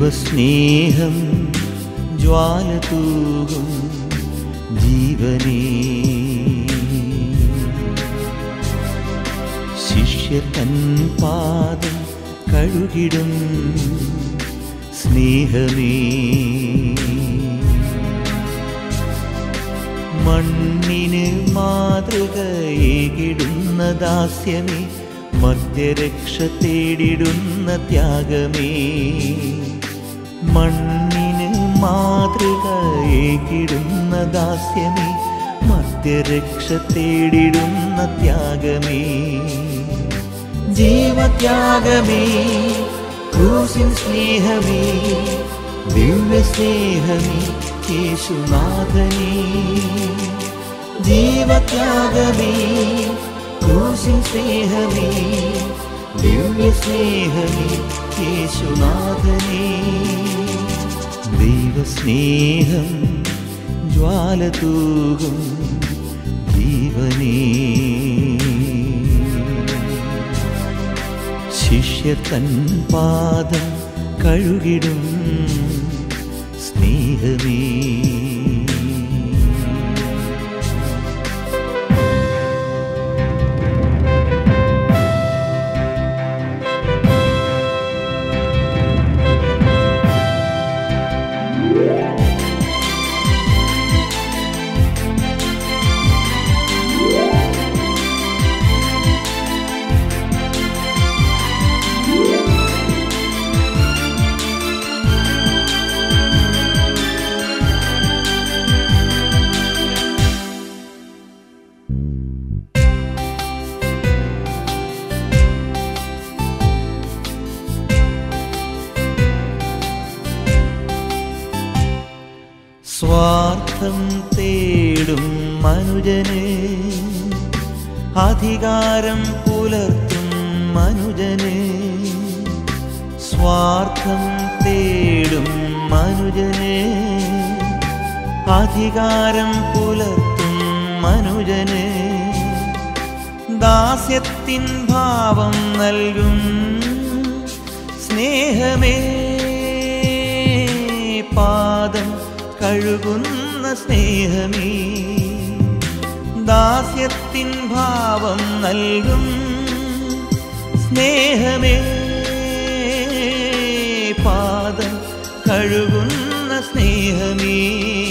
ദൈവസ്നേഹം ജ്വാല തൂകും ജീവനേ ശിഷ്യ തൻ പാദം കഴുകിടും സ്നേഹമേ മണ്ണിന് മാതൃകയേകിടുന്ന ദാസ്യമേ മധ്യരക്ഷ തേടിടുന്ന ത്യാഗമേ മണ്ണിന് മാതൃകയേകിടുന്ന ദാസ്യമേ മധ്യരക്ഷ തേടിടുന്ന ത്യാഗമേ ജീവത്യാഗമേ ക്രൂസിൻ സ്നേഹമേ ദിവ്യ സ്നേഹമേ യേശുനാഥനേ ജീവത്യാഗമേ ക്രൂസിൻ സ്നേഹമേ ദിവ്യ സ്നേഹമേ യേശുനാഥനേ ദൈവസ്നേഹം ജ്വാല തൂകും ജീവനേ ശിഷ്യ തൻ പാദം കഴുകിടും സ്നേഹമേ സ്വാർത്ഥം തേടും മനുജന് അധികാരം പുലർത്തും മനുജന് സ്വാർത്ഥം തേടും മനുജന് അധികാരം പുലർത്തും മനുജന് ദാസ്യത്തിൻ ഭാവം നൽകും സ്നേഹമേ പാദം കഴുകുന്ന സ്നേഹമേ ദാസ്യത്തിൻ ഭാവം നൽകും സ്നേഹമേ പാദം കഴുകുന്ന സ്നേഹമേ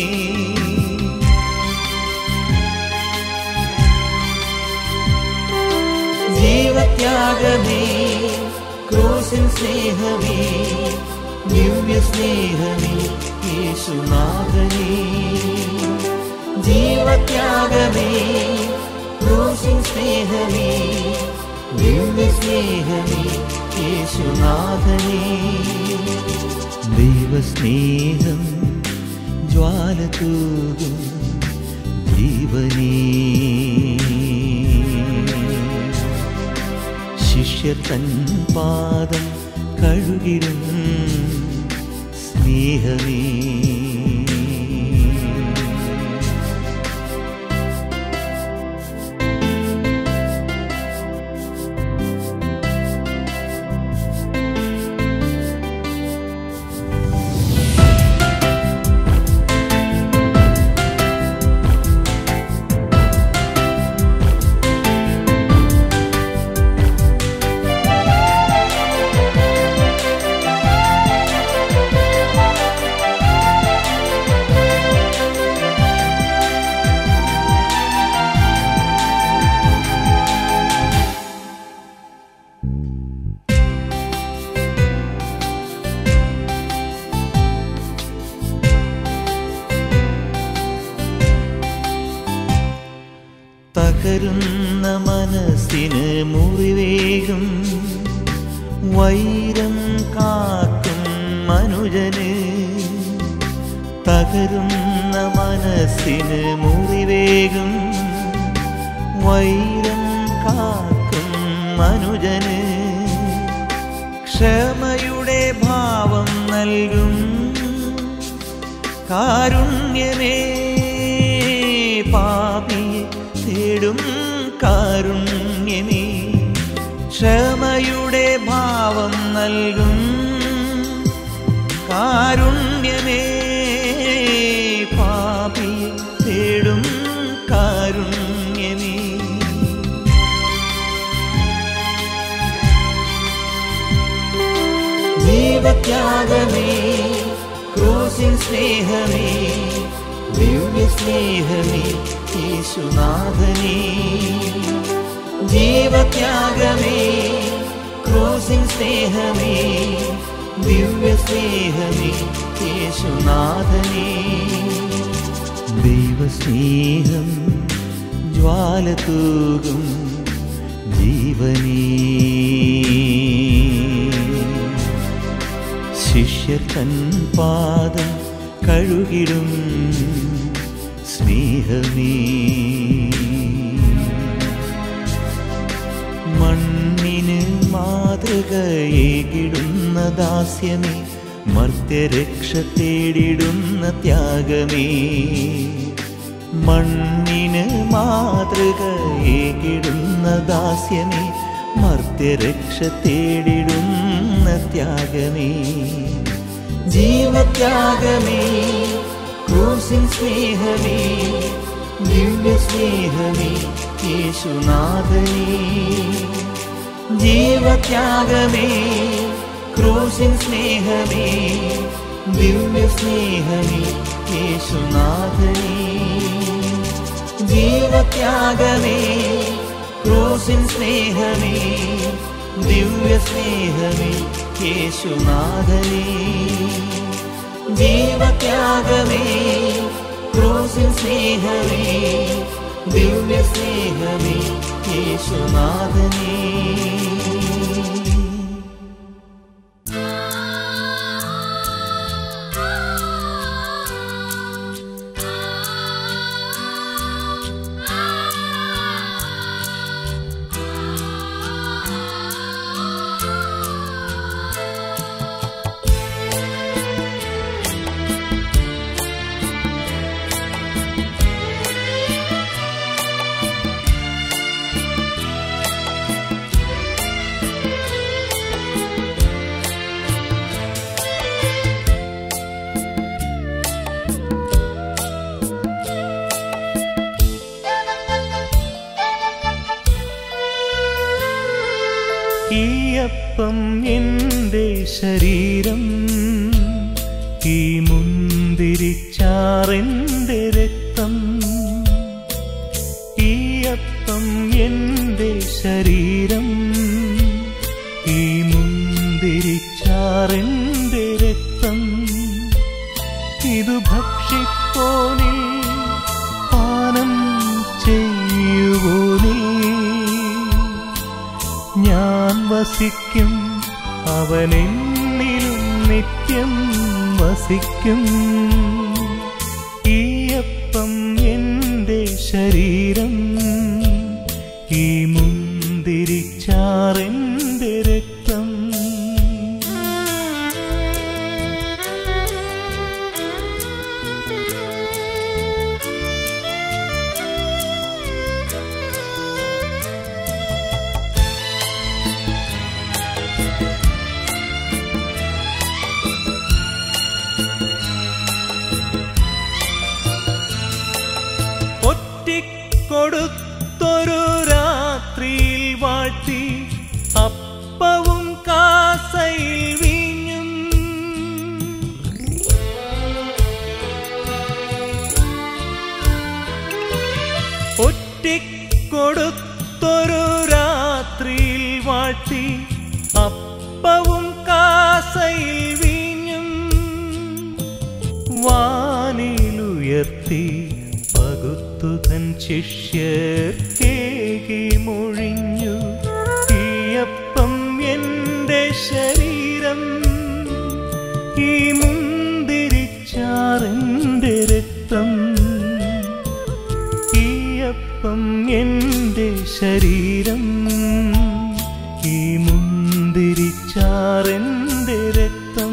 ജീവത്യാഗമേ ക്രൂശിൻ സ്നേഹമേ ദിവ്യ സ്നേഹമേ യേശുനാഥനേ ജീവത്യാഗമേ ക്രൂശിൻ സ്നേഹമേ ദിവ്യ സ്നേഹമേ യേശുനാഥനേ ദൈവസ്നേഹം ജ്വാല തൂകും ജീവനേ ശിഷ്യ തൻ പാദം കഴുകിടും സ്നേഹമേ തകരുന്ന മനസ്സിന് മുറിവേകും വൈരം കാക്കും മനുജന് തകരുന്ന മനസ്സിന് മുറിവേകും വൈരം കാക്കും മനുജന് ക്ഷമയുടെ ഭാവം നൽകും കാരുണ്യമേ പാപിയെ തേടും കാരുണ്യമേ ക്ഷമയുടെ ഭാവം നൽകും ജീവത്യാഗമേ ക്രൂസിൻ സ്നേഹമേ ദിവ്യ സ്നേഹമേ യേശുനാഥനേ ജീവത്യാഗമേ ക്രൂസിൻ സ്നേഹമേ ദിവ്യ സ്നേഹമേ യേശുനാഥനേ ദൈവസ്നേഹം ജ്വാല തൂകും ജീവനീ ശിഷ്യർ തൻ പാദം കഴുകിടും സ്നേഹമേ മണ്ണിന് മാതൃകയേകിടുന്ന ദാസ്യമേ മർത്യരക്ഷ തേടിടുന്ന ത്യാഗമേ മണ്ണിന് മാതൃകയേകിടുന്ന ദാസ്യമേ മർത്യരക്ഷ തേടിടുന്ന ത്യാഗമേ ജീവത്യാഗമേ ക്രൂസിൻ സ്നേഹമേ ദിവ്യ സ്നേഹമേ യേശുനാഥനേ ജീവത്യാഗമേ ക്രൂസിൻ സ്നേഹമേ ദിവ്യ സ്നേഹമേ യേശുനാഥനേ ജീവത്യാഗമേ ക്രൂസിൻ സ്നേഹമേ ദിവ്യ സ്നേഹമേ യേശുനാഥനേ ജീവത്യാഗമേ ക്രൂസിൻ സ്നേഹമേ ദിവ്യ സ്നേഹമേ യേശുനാഥനേ ഈ അപ്പം എൻ്റെ ശരീരം ഈ മുന്തിരിച്ചാറിൻ്റെ രക്തം ഈ അപ്പം എൻ്റെ ശരീരം ഈ മുന്തിരിച്ചാറിൻ്റെ രക്തം ഇതു ഭക്ഷിപ്പോനിൽ പാനം ചെയ്യുവോനേ ഞാൻ വസിക്കും അവനെന്നിലും നിത്യം വസിക്കും ഈ അപ്പം എൻ്റെ ശരീരം ഈ മുന്തിരിച്ചാറിൻ്റെ രക്തം ഒറ്റിക്കൊടുത്തൊരു രാത്രിയിൽ വാഴ്ത്തി അപ്പവും കാസയിൽ വീഞ്ഞും ഒറ്റിക്കൊടുത്തൊരു രാത്രിയിൽ വാഴ്ത്തി അപ്പവും കാസയിൽ വീഞ്ഞും വാനിലുയർത്തി പകുത്തു തൻ ശിഷ്യർക്കേകി മൊഴിഞ്ഞു ഈയപ്പം എൻ്റെ ശരീരം ഈ മുന്തിരിച്ചാറിൻ്റെ രക്തം ഈയപ്പം എൻ്റെ ശരീരം ഈ മുന്തിരിച്ചാറിൻ്റെ രക്തം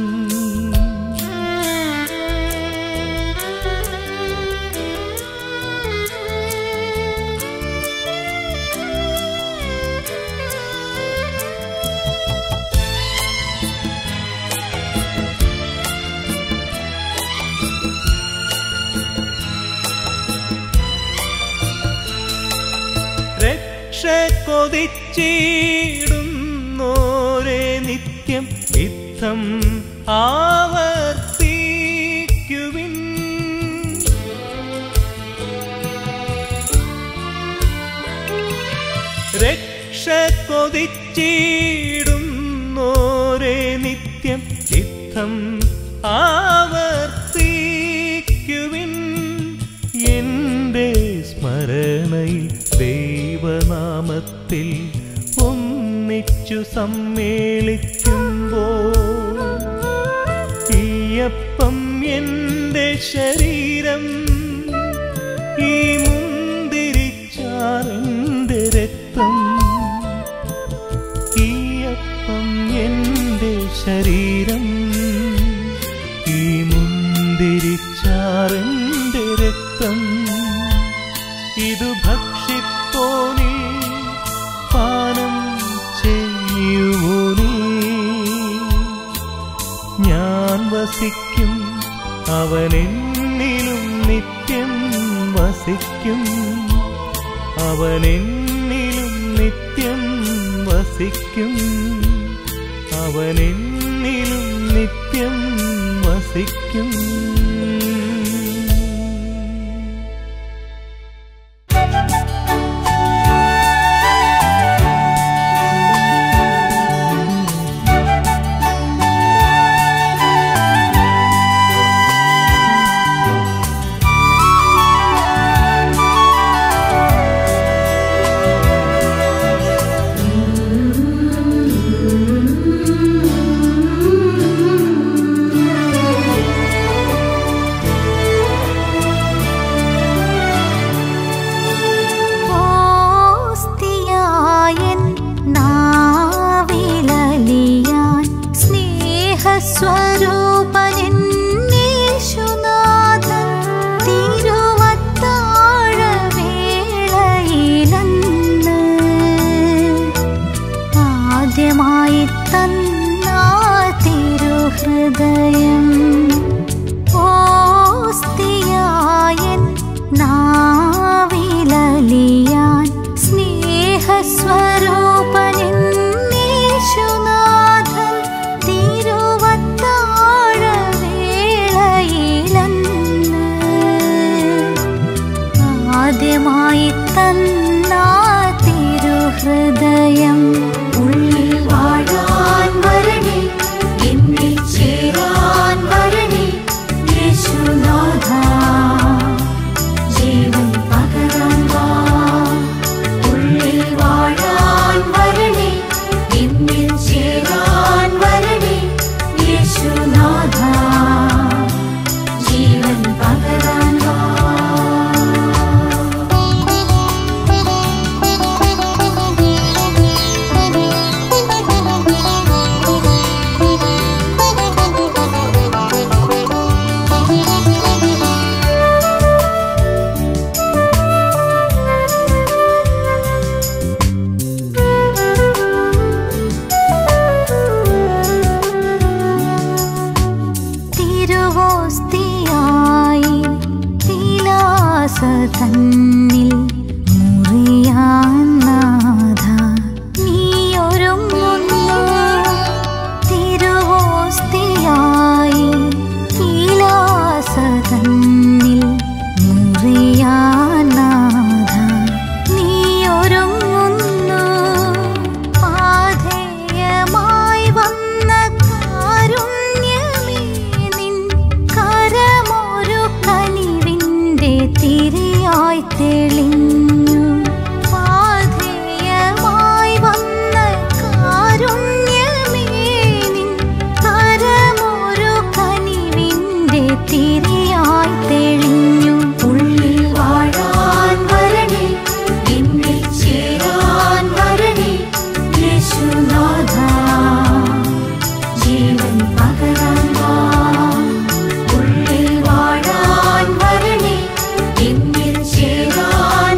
രക്ഷ കൊതിച്ചിടുന്നോരെ നിത്യം യുദ്ധം ആവർത്തിക്കുവിൻ രക്ഷ കൊതിച്ചിടുന്നോരേ നിത്യം ചിത്തം ആവർത്തിക്കുവിൻ എൻ്റെ സ്മരണയിൽ ദൈവനാമത്തിൽ ഒന്നിച്ചു സമ്മേളിക്കുമ്പോൾ ഈയപ്പം എൻ്റെ ശരീരം ഈ മുന്തിരിച്ചാറിൻ്റെ രക്തം ഈയപ്പം എൻ്റെ ശരീരം ഈ മുന്തിരിച്ചാറിൻ്റെ രക്തം ഇതു ഭക്ഷിപ്പോനേ പാനം ചെയ്യുവോനേ ഞാൻ വസിക്കും അവനെന്നിലും നിത്യം വസിക്കും അവനെന്നിലും നിത്യം വസിക്കും അവനെന്നിലും നിത്യം വസിക്കും ഓസ്തിയായൻ നാവിലലിയാൻ സ്നേഹസ്വരൂപനൻ യേശുനാഥൻ തിരുവത്താഴവേളയിലന്ന് ആദ്യമായി തന്ന തിരുഹൃദയം ഓസ്തിയായൻ നാവിലലിയാൻ സ്നേഹസ്വരൂപനൻ യേശുനാഥൻ തിരുവത്താഴവേളയിലന്ന് ആദ്യമായി തന്ന തിരുഹൃദയം ഉള്ളിൽ വാഴാൻ വരണേ എന്നിൽ ചേരാൻ വരണേ യേശുനാഥ ജീവൻ പകരാൻ വാ ഉള്ളിൽ വാഴാൻ വരണേ എന്നിൽ ചേരാൻ വരണേ യേശുനാഥ ജീവൻ പകരാൻ വാ തിരുവോസ്തിയായി വിലാസ തന്നിൽ മുറിയാൻ നാഥ നീയൊരുങ്ങുന്നു തിരുവോസ്തിയായി വിലാസ തന്നിൽ മുറിയാൻ നാഥ നീയൊരുങ്ങുന്നു പാധേയമായി വന്ന കാരുണ്യമേ നിൻ കരമൊരു കനിവിൻ്റെ തിരിയായി തെളിഞ്ഞു പാധേയമായി വന്ന കാരുണ്യമേ നിൻ കരമൊരു കനിവിൻ്റെ തിരിയായി തെളിഞ്ഞു ഉള്ളിൽ വാഴാൻ വരണേ എന്നിൽ ചേരാൻ വരണേ യേശുനാഥ ജീവൻ പകരാൻ വാ ഉള്ളിൽ വാഴാൻ വരണേ എന്നിൽ ചേരാൻ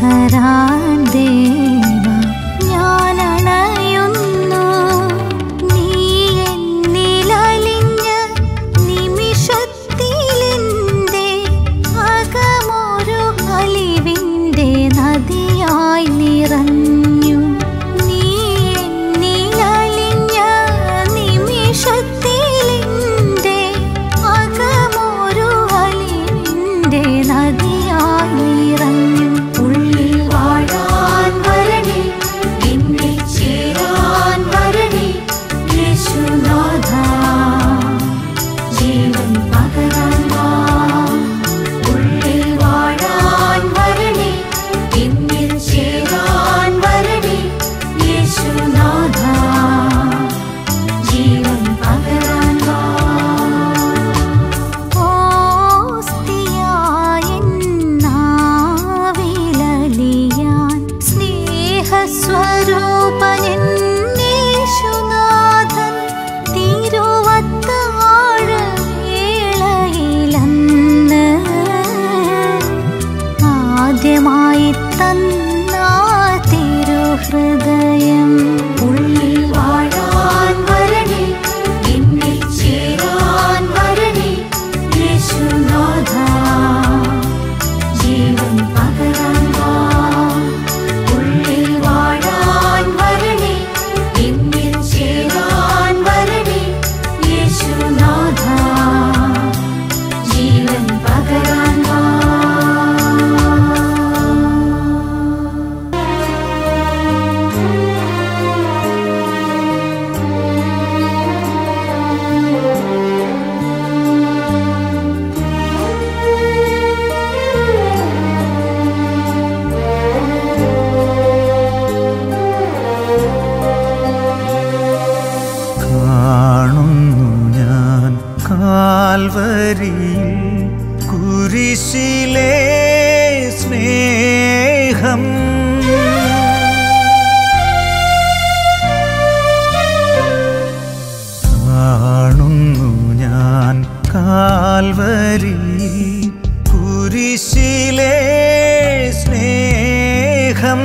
പകരാൻ ദേവ ഞാൻ അണയുന്നു നീ എന്നിലലിഞ്ഞ നിമിഷത്തിലെന്റെ അകമൊരു അലിവിന്റെ നദിയായി നിറഞ്ഞു നീ എന്നിലലിഞ്ഞ നിമിഷത്തിലെന്റെ അകമൊരു അലിവിന്റെ നദിയായി നിറഞ്ഞു ഉള്ളിൽ വാഴാൻ വരണേ എന്നിൽ ചേരാൻ വരണേ യേശുനാഥ ജീവൻ പകരാൻ വാ ഉള്ളിൽ വാഴാൻ വരണേ എന്നിൽ ചേരാൻ വരണേ യേശുനാഥ ജീവൻ പകരാൻ വാ ഓസ്തിയായെന്നാവിലലിയാൻ സ്നേഹസ്വരൂപനെന്നേശുനാഥൻ തിരുവത്താഴവേളയിലന്ന് ആദ്യമായി തന്ന തിരുഹൃദയം ഉള്ളിൽ വാഴാൻ വരണേ എന്നിൽ ചേരാൻ വരണേ യേശുനാഥ ജീവൻ പകരാൻ വാ ഉള്ളിൽ വാഴാൻ വരണേ എന്നിൽ ചേരാൻ വരണേ യേശുനാഥ ജീവൻ പകരാൻ വാ കാണുന്നു ഞാൻ കാൽവരിയിൽ കുരിശിലെ സ്നേഹം കാണുന്നു ഞാൻ കാൽവരിയിൽ കുരിശിലെ സ്നേഹം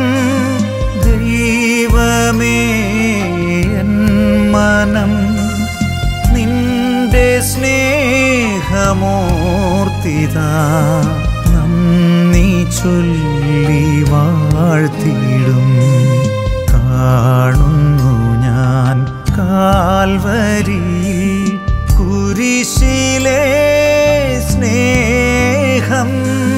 ദൈവമേ എൻ മനം നിന്റെ സ്നേഹമൂർത്തിത നന്ദി ചൊല്ലി വാഴ്ത്തിടും കാണുന്നു ഞാൻ കാൽവരിയിൽ കുരിശിലെ സ്നേഹം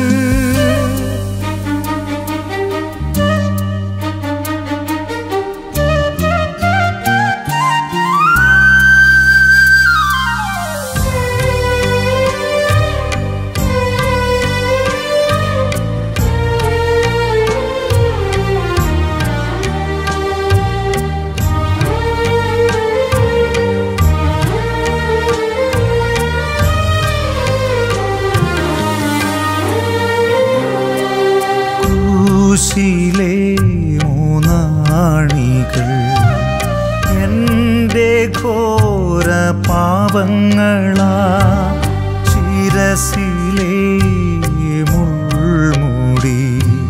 ക്രൂശിലെ മൂന്നാണികൾ എൻ്റെ ഘോര പാവങ്ങളാ ശിരസിലെ മുൾമുടി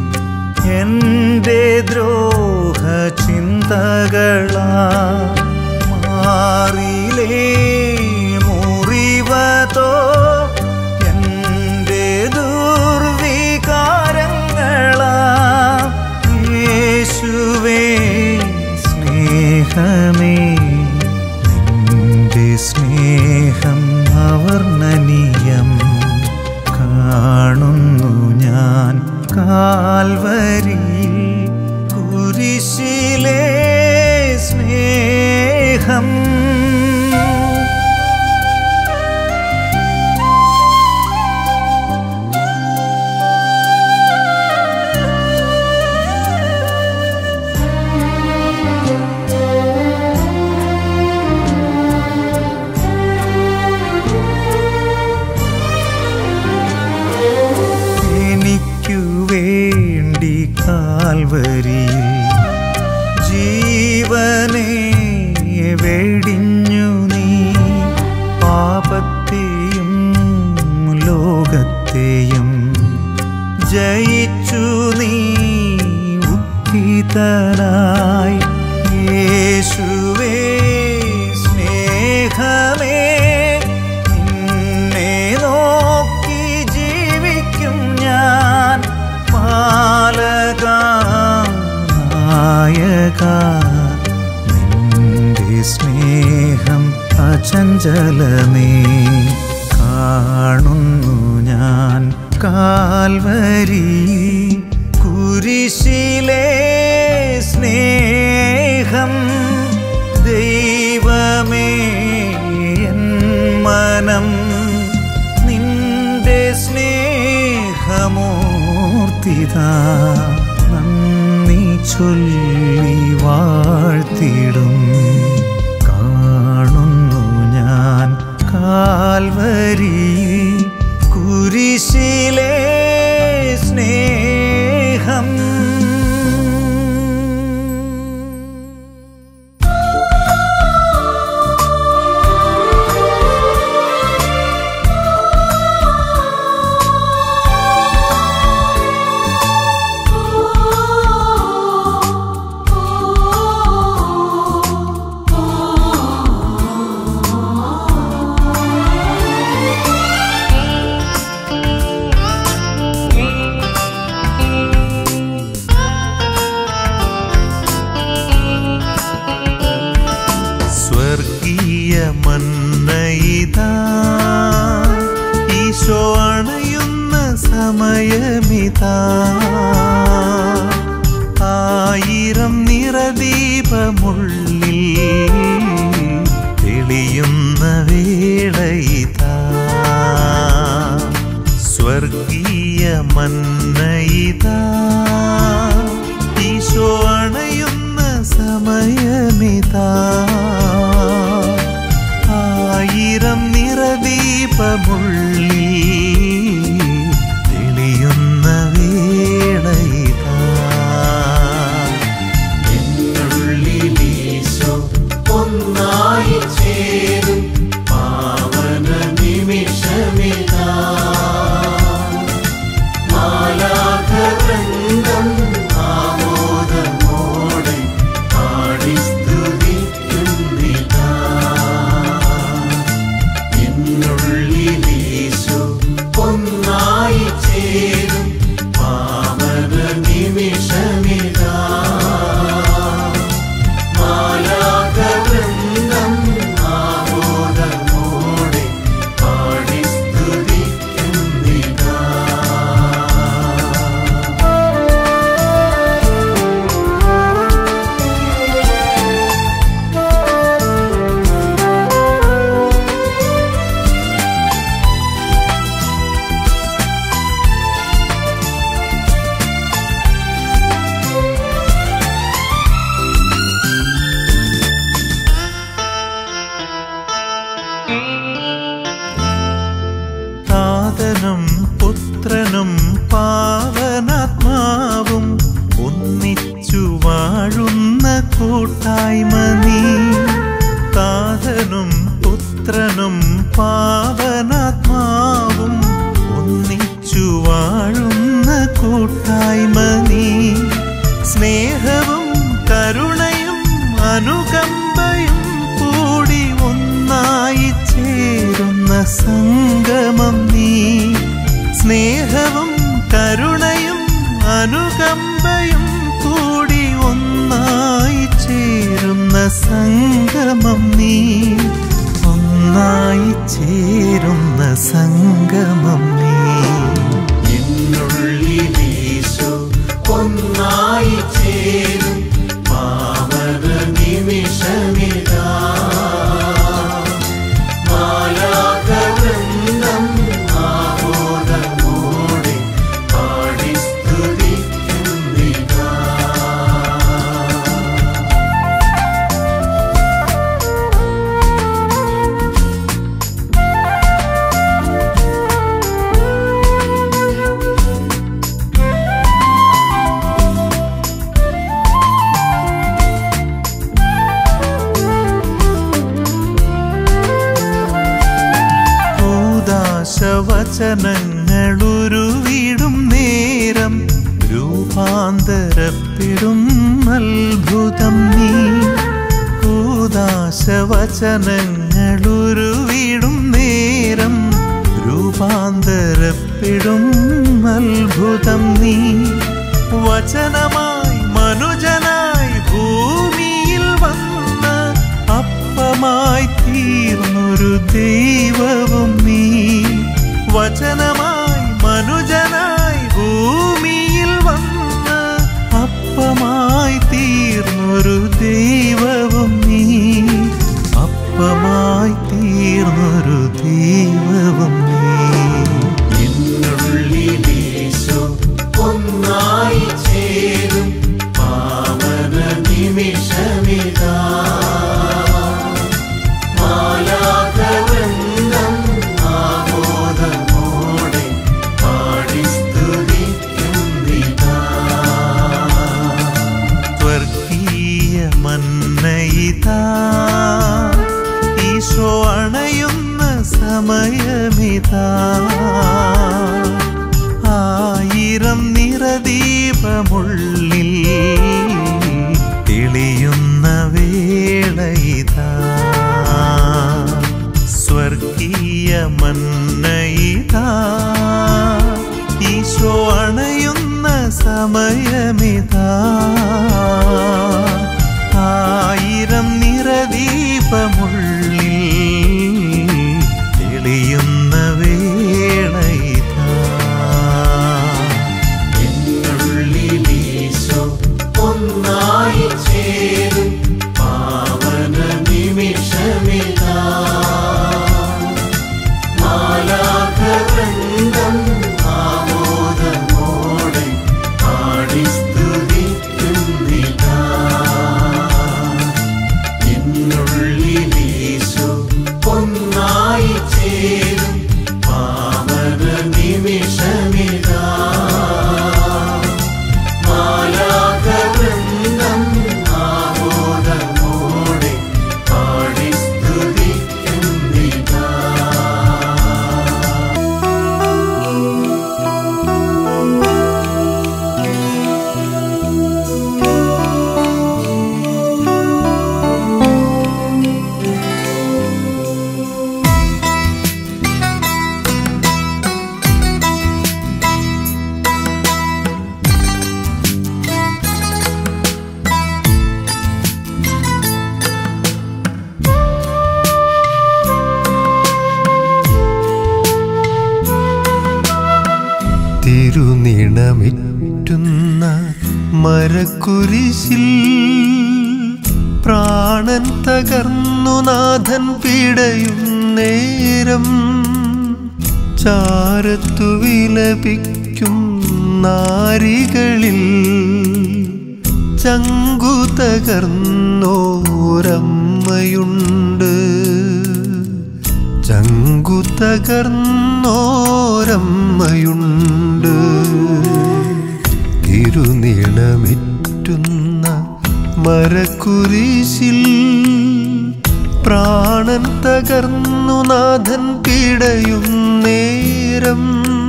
എൻ്റെ ദ്രോഹ ചിന്തകളാ മാറിലേ മുറിവതോ എൻ്റെ ദുർവികാരങ്ങളാ യേശുവേ സ്നേഹമേ നിന്റെ സ്നേഹം അവർണ്ണനീയം കാണുന്നു ഞാൻ കാൽവരിയിൽ കുരിശിലെ സ്നേഹം എനിക്കു വേണ്ടി കാൽവരിയിൽ ജീവനെ വെടിഞ്ഞു നീ പാപത്തെയും ലോകത്തെയും ജയിച്ചു നീ നായകനായി യേശുവേ സ്നേഹമേ നിന്നെ നോക്കി ജീവിക്കും ഞാൻ പാലക നായക നിന്റെ സ്നേഹം അചഞ്ചലമേ കാണുന്നു ഞാൻ കാൽവരി കുരിശിലെ സ്നേഹം ദൈവമേ എൻ മനം നിന്റെ സ്നേഹമൂർത്തിത നന്ദി ചൊല്ലി വാഴ്ത്തിടും കാണുന്നു ഞാൻ കാൽവരി കുരിശിലെ സ്നേഹം സ്വർഗീയ മന്നയിതാ ഈശോ അണയുന്ന സമയമിതാ ആയിരം നിറദീപമുള്ളിൽ തെളിയുന്ന വേളയിതാ സ്വർഗീയ മന്നയിതാ ഈശോ അണയുന്ന സമയമിതാ ആയിരം നിറദീപമുള്ളിൽ തെളിയുന്ന വേളയിതാ എന്നുള്ളിലീശോ ഒന്നായി ചേരും പാവന നിമിഷമിതാ മാലാഖവൃന്ദം ആമോദമോടെ പാടി സ്തുതിക്കുന്നിതാ എന്നുള്ളിലീശോ ഒന്നായി ചേരും പാവന നിമിഷമിതാ മാലാഖവൃന്ദം ആമോദമോടെ പാടി സ്തുതിക്കുന്നിതാ താതനും പുത്രനും പാവനാത്മാവും ഒന്നിച്ചു വാഴുന്ന കൂട്ടായ്മ നീ താതനും പുത്രനും പാവനാത്മാവും ഒന്നിച്ചു വാഴുന്ന കൂട്ടായ്മ നീ സ്നേഹവും കരുണയും അനുകമ്പയും കൂടി ഒന്നായി ചേരുന്ന സംഗമം നീ സ്നേഹവും കരുണയും അനുകമ്പയും കൂടി ഒന്നായി ചേരുന്ന സംഗമം നീ ഒന്നായി ചേരുന്ന സംഗമം നീ എന്നുള്ളിലീശോ ഒന്നായി ചേരും പാവന നിമിഷമിതാ മാലാഖവൃന്ദം ആമോദമോടെ പാടി സ്തുതിക്കുന്നിതാ വചനങ്ങളുരുവിടും നേരം രൂപ രൂപാന്തരപ്പെടും അത്ഭുതം നീ കൂദാശവചനങ്ങളുരുവിടും നേരം രൂപാന്തരപ്പെടും അത്ഭുതം നീ വചനമായി മനുജനായി ഭൂമിയിൽ വന്ന അപ്പമായി തീർന്നൊരു ദൈവവും നീ വചനമായി മനുജനായി ഭൂമിയിൽ വന്ന അപ്പമായി തീർന്നൊരു ദൈവവും നീ അപ്പമായി തീർന്നൊരു ദൈവവും നീ എന്നുള്ളിലീശോ ഒന്നായി ചേരും പാവന നിമിഷമിതാ മാലാകവൃന്ദം ആമോദമോടെ പാടി സ്തുതിക്കുന്നിതാ സ്വർഗീയ മന്നയിതാ ഈശോ അണയുന്ന സമയമിതാ ആയിരം നിറദീപമുള്ളിൽ തെളിയുന്ന വേളയിതാ സ്വർഗീയ മന്നയിതാ ഈശോ അണയുന്ന സമയമിതാ ആയിരം നിറദീപമുള്ളിൽ തെളിയുന്ന വേളയിതാ എന്നുള്ളിലീശോ ഒന്നായി ചേരും പാവന നിമിഷമിതാ മാലാകവൃന്ദം ആമോദമോടെ പാടി സ്തുതിക്കുന്നിതാ എന്നുള്ളിലീശോ ഒന്നായി ചേരും പാവന നിമിഷമിതാ മാലാകവൃന്ദം ആമോദമോടെ പാടി സ്തുതിക്കുന്നിതാ തിരുനിണമിറ്റുന്ന മരക്കുരിശിൽ പ്രാണൻ തകർന്നു നാഥൻ പിടയും നേരം ചാരത്തു വിലപിക്കും നാരികളിൽ ചങ്കു തകർന്നോരമ്മയുണ്ട് ചങ്കു തകർന്നോരമ്മയുണ്ട് തിരുനീളമിറ്റുന്ന മരക്കുരിശിൽ പ്രാണൻ തകർന്നു നാഥൻ പിടയും നേരം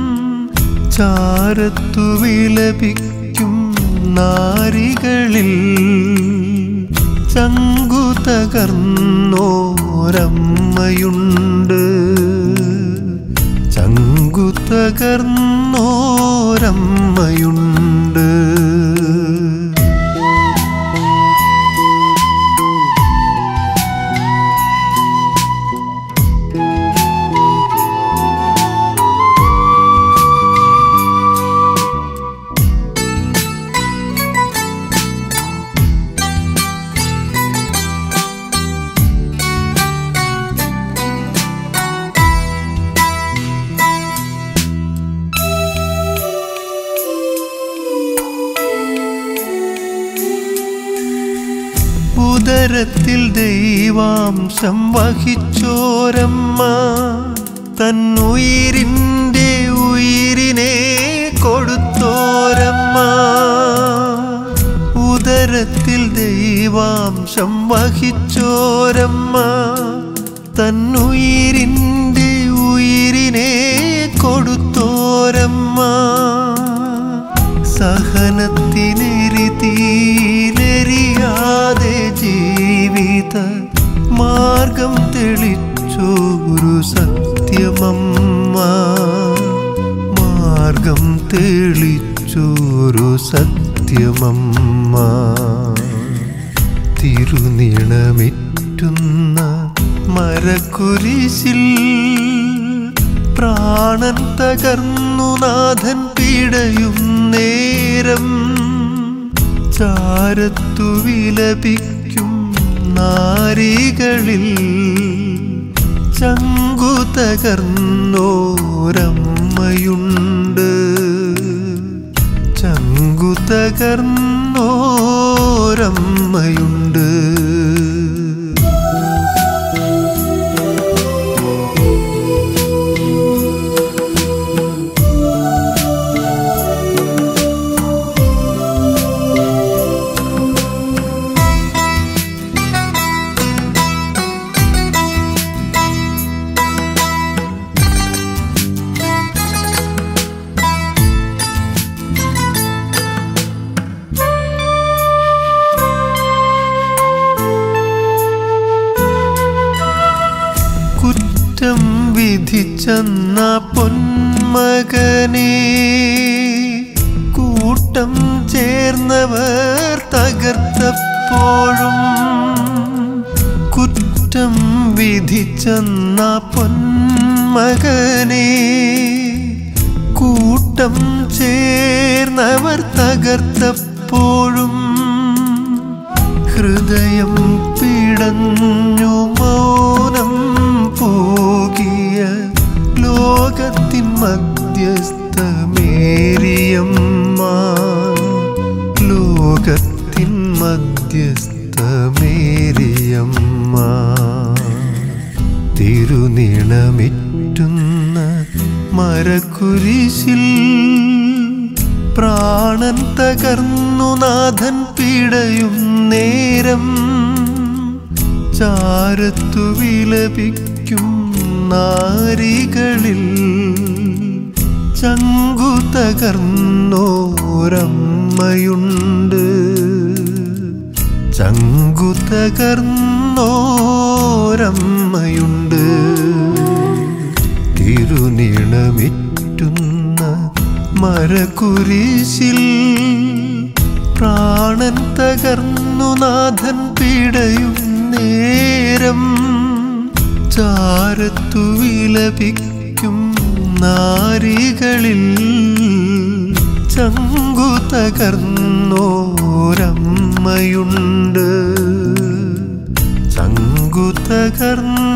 ചാരത്തു വിലപിക്കും നാരികളിൽ ചങ്കു തകർന്നോരമ്മയുണ്ട് ചങ്കു തകർന്നോരമ്മയുണ്ട് ഉദരത്തിൽ ദൈവാംശം വഹിച്ചോരമ്മ തന്നുയിരിൻ്റെ ഉയിരിനെ കൊടുത്തോരമ്മ ഉദരത്തിൽ ദൈവാംശം വഹിച്ചോരമ്മ തന്നുയിരിൻ്റെ ഉയിരിനെ കൊടുത്തോരമ്മ സഹന മരണത്തിനെരി തീരെറിയാതെ ജീവിത മാർഗം തെളിച്ചോരു സത്യമമ്മ മാർഗം തെളിച്ചോരു സത്യമമ്മ തിരുനീണമിറ്റുന്ന മരക്കുരിശിൽ പ്രാണൻ തകർന്നു നാഥൻ പിടയും നേരം ചാരത്തു വിലപിക്കും നാരികളിൽ ചങ്കു തകർന്നോരമ്മയുണ്ട് ചങ്കു തകർന്നോരമ്മയുണ്ട് കുറ്റം വിധിച്ചെന്ന പൊന്മകനെ കൂട്ടം ചേർന്നവർ തകർത്തപ്പോഴും കുറ്റം വിധിച്ചെന്ന പൊന്മകനെ കൂട്ടം ചേർന്നവർ തകർത്തപ്പോഴും ഹൃദയം പിടഞ്ഞു മൗനം പോകിയ ലോകത്തിൻ മധ്യസ്ഥ മേരിയമ്മ ലോകത്തിൻ മധ്യസ്ഥ മേരിയമ്മ തിരുനീണമിറ്റുന്ന മരക്കുരിശിൽ പ്രാണൻ തകർന്നു നാഥൻ പിടയും നേരം ചാരത്തു വിലപിക്കും നാരികളിൽ ചങ്കു തകർന്നോരമ്മയുണ്ട് ചങ്കു തകർന്നോരമ്മയുണ്ട് തിരുനീണമിറ്റുന്ന മരക്കുരിശിൽ പ്രാണൻ തകർന്നു നാഥൻ പിടയും നേരം ചാരത്തു വിലപിക്കും നാരികളിൽ ചങ്കു തകർന്നോരമ്മയുണ്ട് ചങ്കു തകർന്നോരമ്മയുണ്ട്